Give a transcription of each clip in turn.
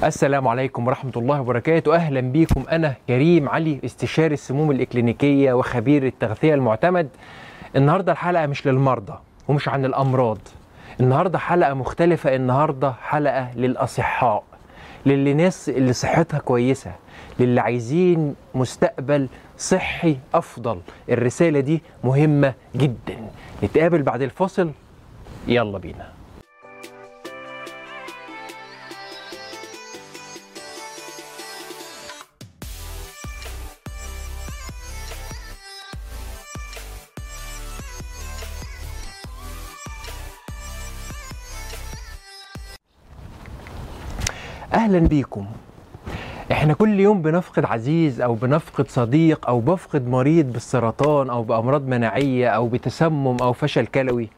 السلام عليكم ورحمة الله وبركاته أهلا بيكم أنا كريم علي استشاري السموم الإكلينيكية وخبير التغذية المعتمد النهاردة الحلقة مش للمرضى ومش عن الأمراض النهاردة حلقة مختلفة النهاردة حلقة للأصحاء للي ناس اللي صحتها كويسة للي عايزين مستقبل صحي أفضل الرسالة دي مهمة جدا نتقابل بعد الفاصل يلا بينا اهلا بيكم احنا كل يوم بنفقد عزيز او بنفقد صديق او بفقد مريض بالسرطان او بامراض مناعيه او بتسمم او فشل كلوي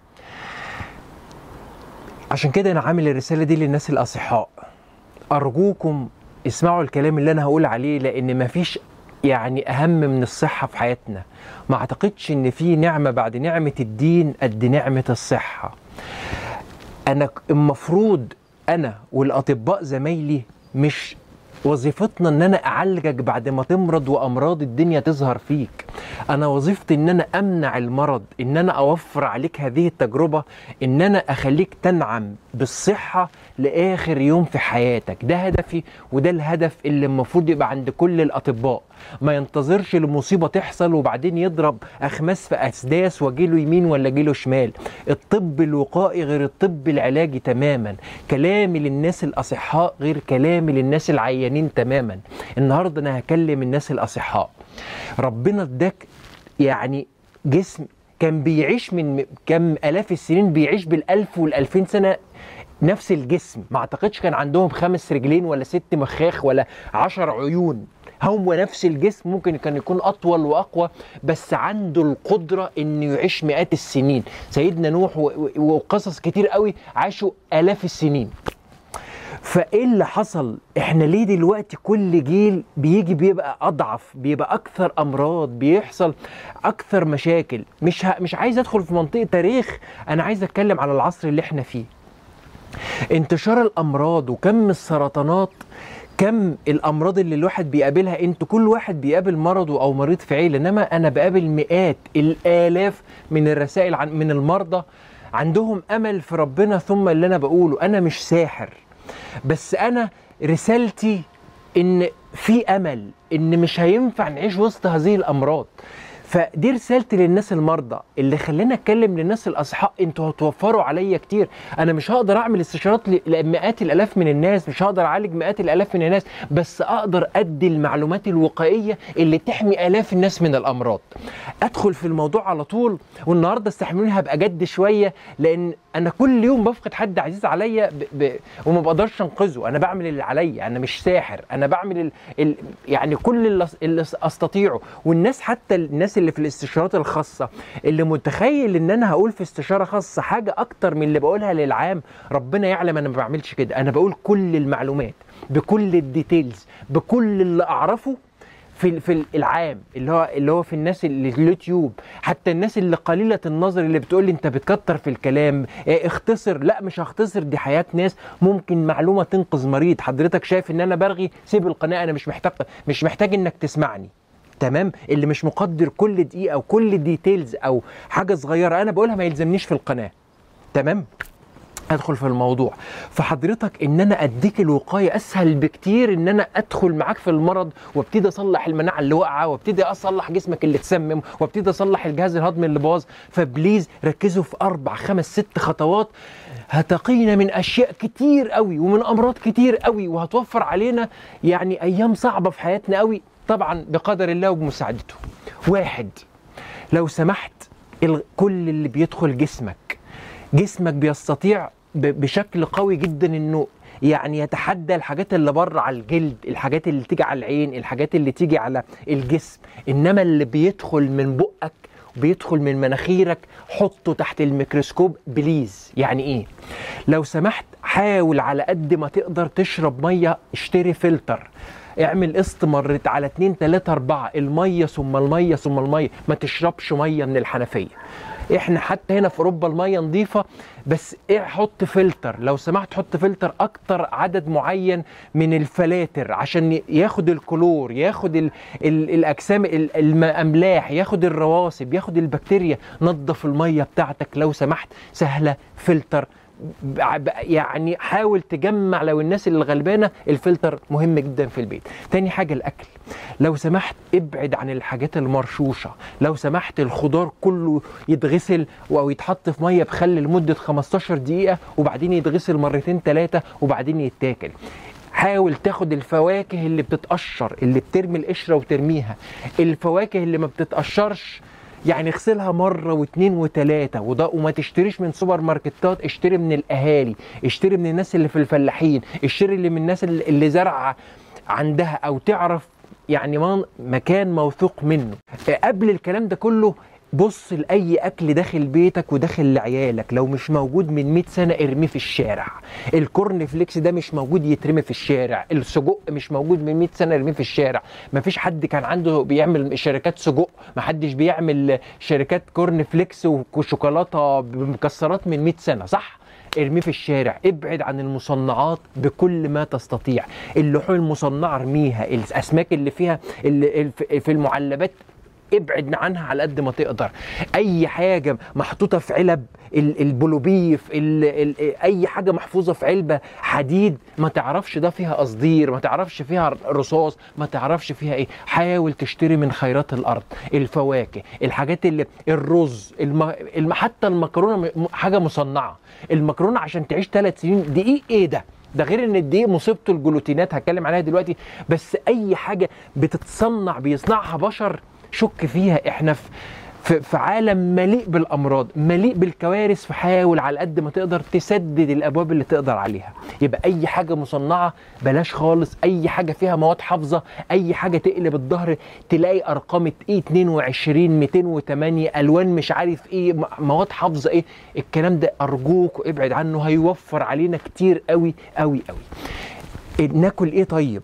عشان كده انا عامل الرساله دي للناس الاصحاء ارجوكم اسمعوا الكلام اللي انا هقول عليه لان مفيش يعني اهم من الصحه في حياتنا ما اعتقدش ان في نعمه بعد نعمه الدين قد نعمه الصحه انا المفروض انا والاطباء زمايلي مش وظيفتنا ان انا اعالجك بعد ما تمرض وامراض الدنيا تظهر فيك انا وظيفتي ان انا امنع المرض ان انا اوفر عليك هذه التجربه ان انا اخليك تنعم بالصحه لاخر يوم في حياتك ده هدفي وده الهدف اللي المفروض يبقى عند كل الاطباء ما ينتظرش المصيبه تحصل وبعدين يضرب اخماس في اسداس واجيله يمين ولا اجيله شمال الطب الوقائي غير الطب العلاجي تماما كلامي للناس الاصحاء غير كلامي للناس العيانين تماما النهارده انا هكلم الناس الاصحاء ربنا اداك يعني جسم كان بيعيش من كم الاف السنين بيعيش بالالف والالفين سنه نفس الجسم ما اعتقدش كان عندهم خمس رجلين ولا ست مخاخ ولا عشر عيون هو نفس الجسم ممكن كان يكون اطول واقوى بس عنده القدره انه يعيش مئات السنين سيدنا نوح وقصص كتير قوي عاشوا الاف السنين فايه اللي حصل احنا ليه دلوقتي كل جيل بيجي بيبقى اضعف بيبقى اكثر امراض بيحصل اكثر مشاكل مش ه... مش عايز ادخل في منطقه تاريخ انا عايز اتكلم على العصر اللي احنا فيه انتشار الامراض وكم السرطانات كم الامراض اللي الواحد بيقابلها انتوا كل واحد بيقابل مرضه او مريض في عيله انما انا بقابل مئات الالاف من الرسائل عن من المرضى عندهم امل في ربنا ثم اللي انا بقوله انا مش ساحر بس انا رسالتي ان في امل ان مش هينفع نعيش وسط هذه الامراض فدي رسالتي للناس المرضى اللي خلينا اتكلم للناس الاصحاء انتوا هتوفروا عليا كتير انا مش هقدر اعمل استشارات لمئات الالاف من الناس مش هقدر اعالج مئات الالاف من الناس بس اقدر ادي المعلومات الوقائيه اللي تحمي الاف الناس من الامراض ادخل في الموضوع على طول والنهارده استحملوني هبقى جد شويه لان انا كل يوم بفقد حد عزيز عليا ب... ب... وما بقدرش انقذه انا بعمل اللي عليا انا مش ساحر انا بعمل ال... ال... يعني كل اللي, اللي استطيعه والناس حتى الناس اللي في الاستشارات الخاصه اللي متخيل ان انا هقول في استشاره خاصه حاجه اكتر من اللي بقولها للعام ربنا يعلم انا ما بعملش كده انا بقول كل المعلومات بكل الديتيلز بكل اللي اعرفه في في العام اللي هو اللي هو في الناس اللي اليوتيوب حتى الناس اللي قليله النظر اللي بتقول لي انت بتكتر في الكلام اه اختصر لا مش هختصر دي حياه ناس ممكن معلومه تنقذ مريض حضرتك شايف ان انا برغي سيب القناه انا مش محتاج مش محتاج انك تسمعني تمام اللي مش مقدر كل دقيقه او كل ديتيلز او حاجه صغيره انا بقولها ما يلزمنيش في القناه تمام ادخل في الموضوع فحضرتك ان انا اديك الوقايه اسهل بكتير ان انا ادخل معاك في المرض وابتدي اصلح المناعه اللي واقعه وابتدي اصلح جسمك اللي اتسمم وابتدي اصلح الجهاز الهضمي اللي باظ فبليز ركزوا في اربع خمس ست خطوات هتقينا من اشياء كتير قوي ومن امراض كتير قوي وهتوفر علينا يعني ايام صعبه في حياتنا قوي طبعا بقدر الله وبمساعدته واحد لو سمحت كل اللي بيدخل جسمك جسمك بيستطيع بشكل قوي جدا انه يعني يتحدى الحاجات اللي بره على الجلد الحاجات اللي تيجي على العين الحاجات اللي تيجي على الجسم انما اللي بيدخل من بقك بيدخل من مناخيرك حطه تحت الميكروسكوب بليز يعني ايه لو سمحت حاول على قد ما تقدر تشرب ميه اشتري فلتر اعمل قسط مرت على 2 3 4 الميه ثم الميه ثم الميه ما تشربش ميه من الحنفيه احنا حتى هنا في اوروبا الميه نظيفه بس ايه حط فلتر لو سمحت حط فلتر اكتر عدد معين من الفلاتر عشان ياخد الكلور ياخد ال ال الاجسام ال- الاملاح ياخد الرواسب ياخد البكتيريا نظف الميه بتاعتك لو سمحت سهله فلتر ب- ب- يعني حاول تجمع لو الناس اللي غلبانه الفلتر مهم جدا في البيت تاني حاجه الاكل لو سمحت ابعد عن الحاجات المرشوشه لو سمحت الخضار كله يتغسل او يتحط في ميه بخل لمده 15 دقيقه وبعدين يتغسل مرتين ثلاثه وبعدين يتاكل حاول تاخد الفواكه اللي بتتقشر اللي بترمي القشره وترميها الفواكه اللي ما بتتقشرش يعني اغسلها مره واثنين وثلاثه وده وما تشتريش من سوبر ماركتات اشتري من الاهالي اشتري من الناس اللي في الفلاحين اشتري اللي من الناس اللي اللي زرع عندها او تعرف يعني من مكان موثوق منه قبل الكلام ده كله بص لاي اكل داخل بيتك وداخل لعيالك لو مش موجود من 100 سنه ارميه في الشارع الكورن فليكس ده مش موجود يترمي في الشارع السجق مش موجود من 100 سنه ارميه في الشارع مفيش حد كان عنده بيعمل شركات سجق محدش بيعمل شركات كورن فليكس وشوكولاته بمكسرات من 100 سنه صح ارميه في الشارع ابعد عن المصنعات بكل ما تستطيع اللحوم المصنعه ارميها الاسماك اللي فيها اللي في المعلبات ابعد عنها على قد ما تقدر اي حاجه محطوطه في علب ال- البلوبيف ال ال اي حاجه محفوظه في علبه حديد ما تعرفش ده فيها قصدير ما تعرفش فيها رصاص ما تعرفش فيها ايه حاول تشتري من خيرات الارض الفواكه الحاجات اللي الرز الم... الم... حتى المكرونه م- حاجه مصنعه المكرونه عشان تعيش ثلاث سنين دقيق ايه ده ده غير ان الدقيق مصيبته الجلوتينات هتكلم عليها دلوقتي بس اي حاجه بتتصنع بيصنعها بشر شك فيها احنا في في في عالم مليء بالامراض مليء بالكوارث فحاول على قد ما تقدر تسدد الابواب اللي تقدر عليها يبقى اي حاجه مصنعه بلاش خالص اي حاجه فيها مواد حافظه اي حاجه تقلب الظهر تلاقي ارقام ايه 22 208 الوان مش عارف ايه م- مواد حافظه ايه الكلام ده ارجوك ابعد عنه هيوفر علينا كتير قوي قوي قوي إيه، ناكل ايه طيب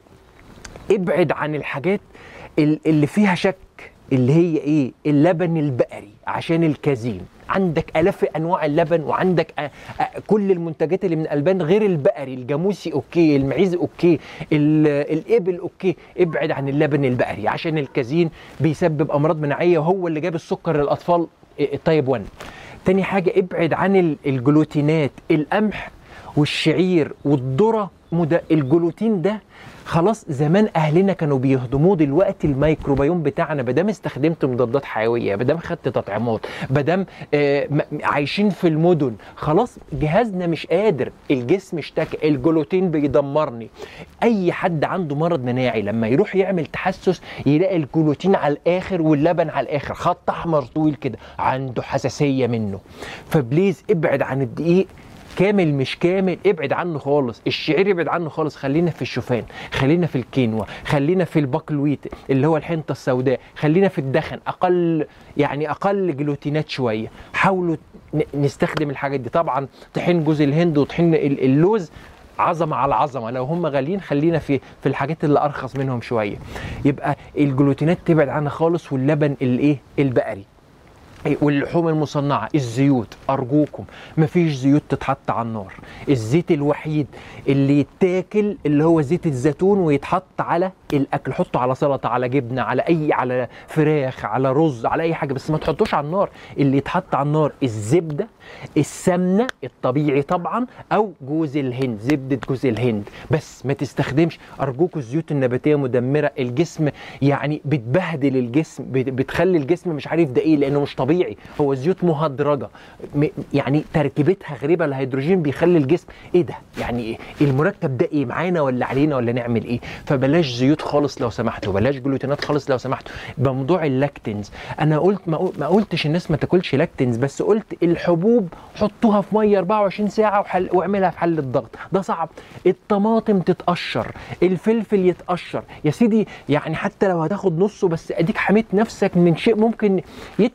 ابعد عن الحاجات ال- اللي فيها شك اللي هي ايه اللبن البقري عشان الكازين عندك الاف انواع اللبن وعندك أ- أ- كل المنتجات اللي من الالبان غير البقري الجاموسي اوكي المعيز اوكي ال- الابل اوكي ابعد عن اللبن البقري عشان الكازين بيسبب امراض مناعيه وهو اللي جاب السكر للاطفال تايب 1 تاني حاجه ابعد عن ال- الجلوتينات القمح والشعير والذره مد- الجلوتين ده خلاص زمان اهلنا كانوا بيهضموه دلوقتي الميكروبيوم بتاعنا بدام استخدمت مضادات حيويه بدام خدت تطعيمات بدام آه م- عايشين في المدن خلاص جهازنا مش قادر الجسم اشتكى الجلوتين بيدمرني اي حد عنده مرض مناعي لما يروح يعمل تحسس يلاقي الجلوتين على الاخر واللبن على الاخر خط احمر طويل كده عنده حساسيه منه فبليز ابعد عن الدقيق كامل مش كامل ابعد عنه خالص الشعير ابعد عنه خالص خلينا في الشوفان خلينا في الكينوا خلينا في الباكلويت اللي هو الحنطه السوداء خلينا في الدخن اقل يعني اقل جلوتينات شويه حاولوا ن- نستخدم الحاجات دي طبعا طحين جوز الهند وطحين ال- اللوز عظمه على عظمه لو هم غاليين خلينا في في الحاجات اللي ارخص منهم شويه يبقى الجلوتينات تبعد عنها خالص واللبن الايه البقري واللحوم المصنعة الزيوت أرجوكم مفيش زيوت تتحط على النار الزيت الوحيد اللي يتاكل اللي هو زيت الزيتون ويتحط على الأكل حطه على سلطة على جبنة على أي على فراخ على رز على أي حاجة بس ما تحطوش على النار اللي يتحط على النار الزبدة السمنة الطبيعي طبعا أو جوز الهند زبدة جوز الهند بس ما تستخدمش أرجوكم الزيوت النباتية مدمرة الجسم يعني بتبهدل الجسم بت- بتخلي الجسم مش عارف ده ايه لانه مش طبيعي هو زيوت مهدرجه م- يعني تركيبتها غريبه الهيدروجين بيخلي الجسم ايه ده يعني ايه المركب ده ايه معانا ولا علينا ولا نعمل ايه فبلاش زيوت خالص لو سمحتوا بلاش جلوتينات خالص لو سمحتوا بموضوع اللاكتنز انا قلت ما قل- ما قلتش الناس ما تاكلش لاكتنز بس قلت الحبوب حطوها في ميه 24 ساعه وحل واعملها في حل الضغط ده صعب الطماطم تتقشر الفلفل يتقشر يا سيدي يعني حتى لو هتاخد نصه بس اديك حميت نفسك من شيء ممكن يتعب مناعتك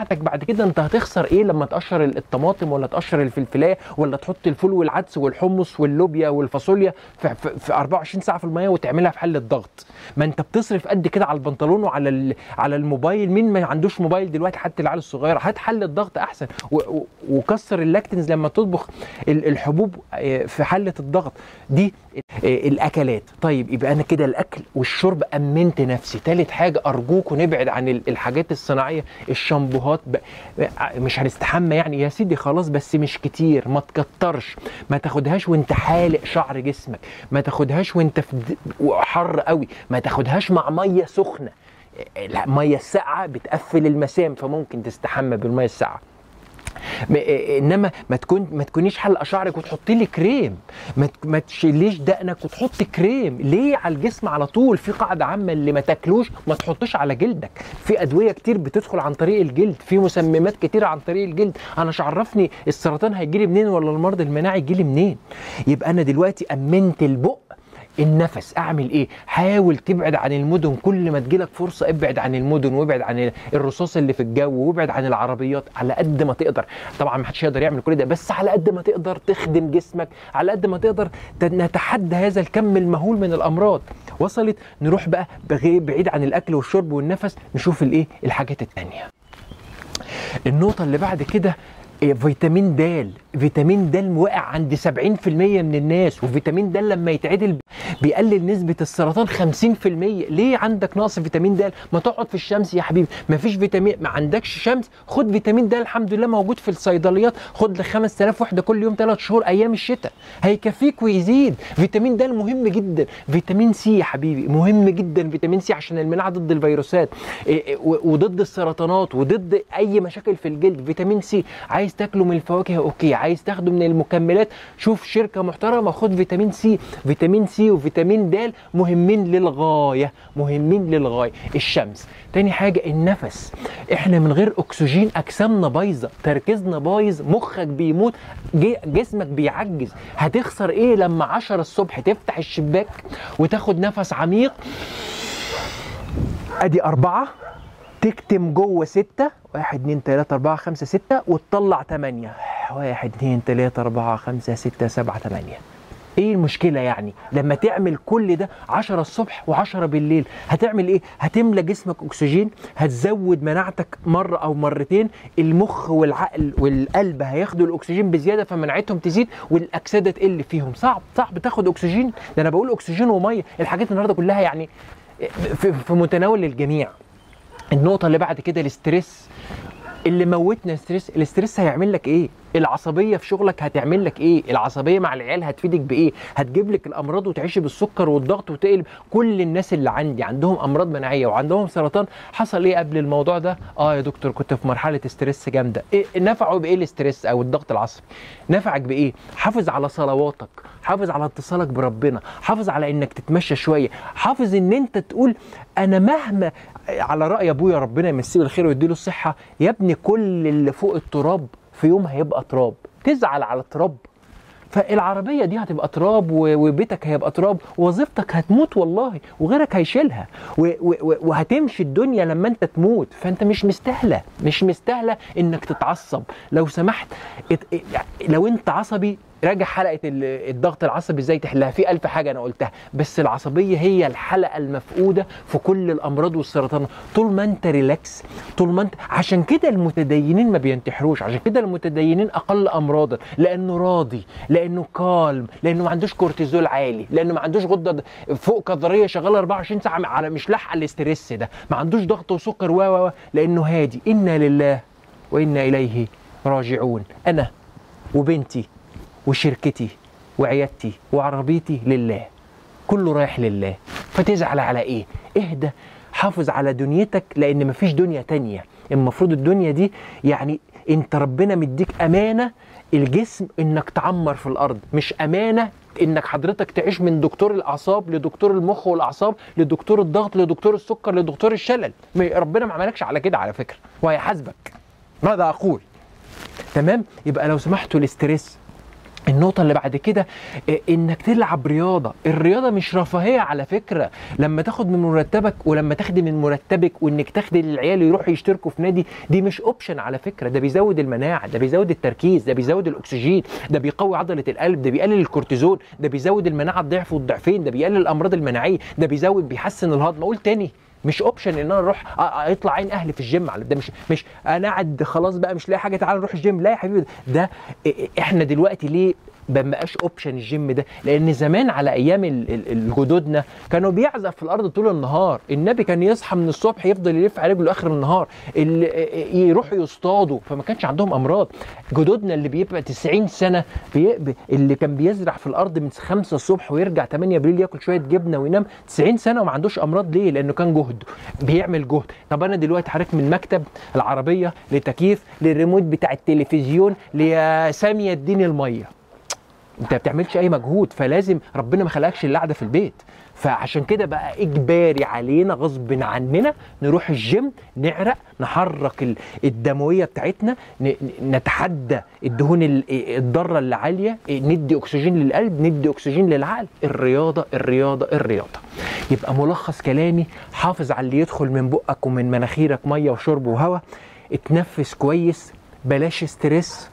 بتاعتك بعد كده انت هتخسر ايه لما تقشر الطماطم ولا تقشر الفلفلايه ولا تحط الفول والعدس والحمص واللوبيا والفاصوليا في, في, في 24 ساعه في الميه وتعملها في حله ضغط ما انت بتصرف قد كده على البنطلون وعلى ال- على الموبايل مين ما عندوش موبايل دلوقتي حتى العيال الصغيره هات حله ضغط احسن و- و- وكسر اللاكتنز لما تطبخ ال- الحبوب آه، في حله الضغط دي آه، الاكلات طيب يبقى انا كده الاكل والشرب امنت نفسي تالت حاجه ارجوكوا نبعد عن ال- الحاجات الصناعيه الشامبوهات ب... مش هنستحمى يعني يا سيدي خلاص بس مش كتير ما تكترش ما تاخدهاش وانت حالق شعر جسمك ما تاخدهاش وانت في د- حر قوي ما تاخدهاش مع ميه سخنه الميه الساقعه بتقفل المسام فممكن تستحمى بالميه الساقعه م- إيه- انما ما تكون ما تكونيش حلقه شعرك وتحطي لي كريم ما ت- ما تشيليش دقنك وتحطي كريم ليه على الجسم على طول في قاعده عامه اللي ما تاكلوش ما تحطوش على جلدك في ادويه كتير بتدخل عن طريق الجلد في مسممات كتير عن طريق الجلد انا مش عرفني السرطان هيجي لي منين ولا المرض المناعي يجي لي منين يبقى انا دلوقتي امنت البق النفس اعمل ايه حاول تبعد عن المدن كل ما تجيلك فرصه ابعد عن المدن وابعد عن الرصاص اللي في الجو وابعد عن العربيات على قد ما تقدر طبعا ما حدش يقدر يعمل كل ده بس على قد ما تقدر تخدم جسمك على قد ما تقدر ت- نتحدى هذا الكم المهول من الامراض وصلت نروح بقى بغي- بعيد عن الاكل والشرب والنفس نشوف الايه الحاجات التانية النقطة اللي بعد كده إيه، فيتامين د فيتامين د واقع عند 70% من الناس وفيتامين د لما يتعدل بيقلل نسبة السرطان 50% ليه عندك نقص فيتامين د ما تقعد في الشمس يا حبيبي ما فيش فيتامين ما عندكش شمس خد فيتامين د الحمد لله موجود في الصيدليات خد ل 5000 وحدة كل يوم 3 شهور ايام الشتاء هيكفيك ويزيد فيتامين د مهم جدا فيتامين سي يا حبيبي مهم جدا فيتامين سي عشان المناعة ضد الفيروسات إيه، إيه، و- وضد السرطانات وضد اي مشاكل في الجلد فيتامين سي عايز تاكله من الفواكه اوكي عايز تاخده من المكملات شوف شركه محترمه خد فيتامين سي فيتامين سي وفيتامين د مهمين للغايه مهمين للغايه الشمس تاني حاجه النفس احنا من غير اكسجين اجسامنا بايظه تركيزنا بايظ مخك بيموت جي- جسمك بيعجز هتخسر ايه لما 10 الصبح تفتح الشباك وتاخد نفس عميق ادي أربعة تكتم جوه ستة واحد اتنين تلاتة أربعة خمسة ستة وتطلع تمانية واحد اتنين تلاتة أربعة خمسة ستة سبعة تمانية ايه المشكلة يعني لما تعمل كل ده عشرة الصبح وعشرة بالليل هتعمل ايه هتملى جسمك اكسجين هتزود مناعتك مرة او مرتين المخ والعقل والقلب هياخدوا الاكسجين بزيادة فمناعتهم تزيد والاكسدة تقل فيهم صعب صعب تاخد اكسجين ده انا بقول اكسجين ومية الحاجات النهاردة كلها يعني في, في متناول الجميع النقطة اللي بعد كده الاسترس اللي موتنا الاسترس الاسترس هيعمل لك ايه العصبية في شغلك هتعمل لك ايه العصبية مع العيال هتفيدك بايه هتجيب لك الامراض وتعيشي بالسكر والضغط وتقلب كل الناس اللي عندي عندهم امراض مناعية وعندهم سرطان حصل ايه قبل الموضوع ده اه يا دكتور كنت في مرحلة استرس جامدة إيه نفعه بايه الاسترس او الضغط العصبي نفعك بايه حافظ على صلواتك حافظ على اتصالك بربنا حافظ على انك تتمشى شويه حافظ ان انت تقول انا مهما على راي ابويا ربنا يمسيه بالخير ويديله الصحه يا ابني كل اللي فوق التراب في يوم هيبقى تراب تزعل على التراب فالعربيه دي هتبقى تراب و- وبيتك هيبقى تراب ووظيفتك هتموت والله وغيرك هيشيلها و- و- و- وهتمشي الدنيا لما انت تموت فانت مش مستاهله مش مستاهله انك تتعصب لو سمحت ات- ات- لو انت عصبي راجع حلقه ال- الضغط العصبي ازاي تحلها في ألف حاجه انا قلتها بس العصبيه هي الحلقه المفقوده في كل الامراض والسرطان طول ما انت ريلاكس طول ما انت عشان كده المتدينين ما بينتحروش عشان كده المتدينين اقل امراضا لانه راضي لانه كالم لانه ما عندوش كورتيزول عالي لانه ما عندوش غده فوق كظريه شغاله 24 ساعه على مش لاحقه الاسترس ده ما عندوش ضغط وسكر و و و لانه هادي انا لله وانا اليه راجعون انا وبنتي وشركتي وعيادتي وعربيتي لله كله رايح لله فتزعل على ايه اهدى حافظ على دنيتك لان مفيش دنيا تانية المفروض الدنيا دي يعني انت ربنا مديك امانه الجسم انك تعمر في الارض مش امانه انك حضرتك تعيش من دكتور الاعصاب لدكتور المخ والاعصاب لدكتور الضغط لدكتور السكر لدكتور الشلل ما- ربنا ما عملكش على كده على فكره وهيحاسبك ماذا اقول تمام يبقى لو سمحتوا الاسترس النقطة اللي بعد كده إيه، انك تلعب رياضة الرياضة مش رفاهية على فكرة لما تاخد من مرتبك ولما تاخدي من مرتبك وانك تاخدي للعيال يروحوا يشتركوا في نادي دي مش اوبشن على فكرة ده بيزود المناعة ده بيزود التركيز ده بيزود الاكسجين ده بيقوي عضلة القلب ده بيقلل الكورتيزون ده بيزود المناعة الضعف والضعفين ده بيقلل الامراض المناعية ده بيزود بيحسن الهضم اقول تاني مش اوبشن ان انا اروح أ- أ- يطلع عين اهلي في الجيم على ده مش مش انا قاعد خلاص بقى مش لاقي حاجه تعالى نروح الجيم لا يا حبيبي ده إ- إ- احنا دلوقتي ليه ما بقاش اوبشن الجيم ده لان زمان على ايام ال- ال- الجدودنا كانوا بيعزف في الارض طول النهار النبي كان يصحى من الصبح يفضل يلف على رجله اخر النهار ال- يروحوا يصطادوا فما كانش عندهم امراض جدودنا اللي بيبقى 90 سنه بي... بي- اللي كان بيزرع في الارض من 5 الصبح ويرجع 8 بالليل ياكل شويه جبنه وينام 90 سنه وما عندوش امراض ليه لانه كان جهد بيعمل جهد طب انا دلوقتي حضرتك من مكتب العربيه لتكييف للريموت بتاع التلفزيون ليا ساميه اديني الميه انت ما بتعملش اي مجهود فلازم ربنا ما خلقكش اللي قاعده في البيت فعشان كده بقى اجباري علينا غصب عننا نروح الجيم نعرق نحرك ال- الدمويه بتاعتنا ن- ن- نتحدى الدهون ال- الضاره اللي عاليه ندي اكسجين للقلب ندي اكسجين للعقل الرياضه الرياضه الرياضه يبقى ملخص كلامي حافظ على اللي يدخل من بقك ومن مناخيرك ميه وشرب وهواء اتنفس كويس بلاش ستريس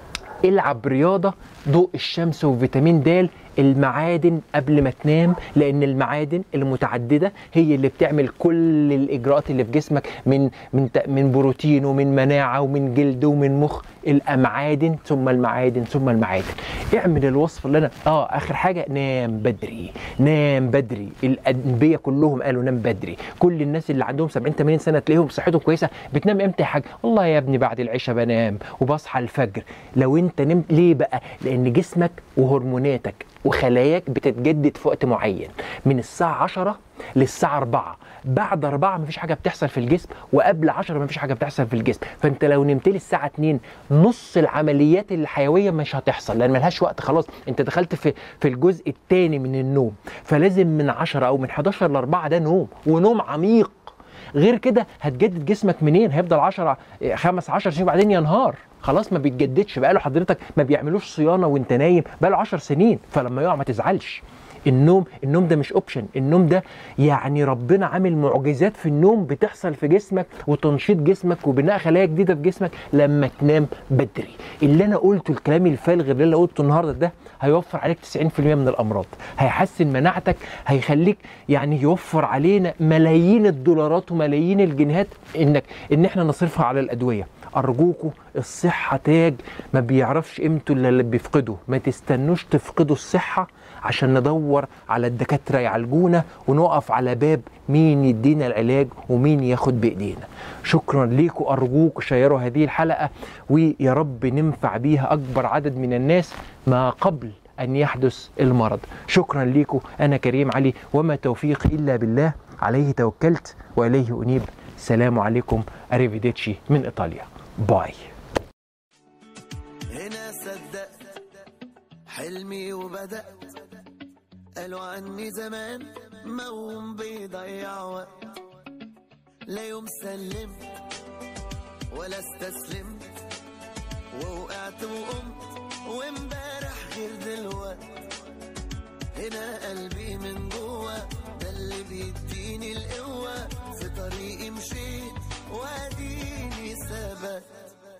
العب رياضة ضوء الشمس وفيتامين د المعادن قبل ما تنام لان المعادن المتعدده هي اللي بتعمل كل الاجراءات اللي في جسمك من من ت- من بروتين ومن مناعه ومن جلد ومن مخ الامعادن ثم المعادن ثم المعادن اعمل الوصف اللي انا اه اخر حاجه نام بدري نام بدري الانبياء كلهم قالوا نام بدري كل الناس اللي عندهم 70 80 سنه تلاقيهم صحتهم كويسه بتنام امتى يا حاج والله يا ابني بعد العشاء بنام وبصحى الفجر لو انت نمت ليه بقى لان جسمك وهرموناتك وخلاياك بتتجدد في وقت معين من الساعه 10 للساعه 4 بعد 4 مفيش حاجه بتحصل في الجسم وقبل 10 مفيش حاجه بتحصل في الجسم فانت لو نمت لي الساعه 2 نص العمليات الحيويه مش هتحصل لان ملهاش وقت خلاص انت دخلت في في الجزء الثاني من النوم فلازم من 10 او من 11 ل 4 ده نوم ونوم عميق غير كده هتجدد جسمك منين هيفضل 10 5 10 سنين وبعدين ينهار خلاص ما بيتجددش بقاله حضرتك ما بيعملوش صيانه وانت نايم بقاله 10 سنين فلما يقع ما تزعلش النوم النوم ده مش اوبشن النوم ده يعني ربنا عامل معجزات في النوم بتحصل في جسمك وتنشيط جسمك وبناء خلايا جديده في جسمك لما تنام بدري اللي انا قلته الكلام الفارغ اللي انا قلته النهارده ده هيوفر عليك 90% من الامراض هيحسن مناعتك هيخليك يعني يوفر علينا ملايين الدولارات وملايين الجنيهات انك ان احنا نصرفها على الادويه ارجوكوا الصحه تاج ما بيعرفش قيمته الا اللي بيفقده ما تستنوش تفقدوا الصحه عشان ندور على الدكاتره يعالجونا ونقف على باب مين يدينا العلاج ومين ياخد بايدينا شكرا ليكم ارجوكوا شيروا هذه الحلقه ويا رب ننفع بيها اكبر عدد من الناس ما قبل ان يحدث المرض شكرا ليكم انا كريم علي وما توفيقي الا بالله عليه توكلت واليه انيب السلام عليكم اريفيديتشي من ايطاليا باي هنا صدقت حلمي وبدأت قالوا عني زمان موهوم بيضيع وقت لا يوم سلمت ولا استسلمت ووقعت وقمت وامبارح غير دلوقت هنا قلبي من جوه ده اللي بيديني القوة في طريقي مشيت واديني ثبت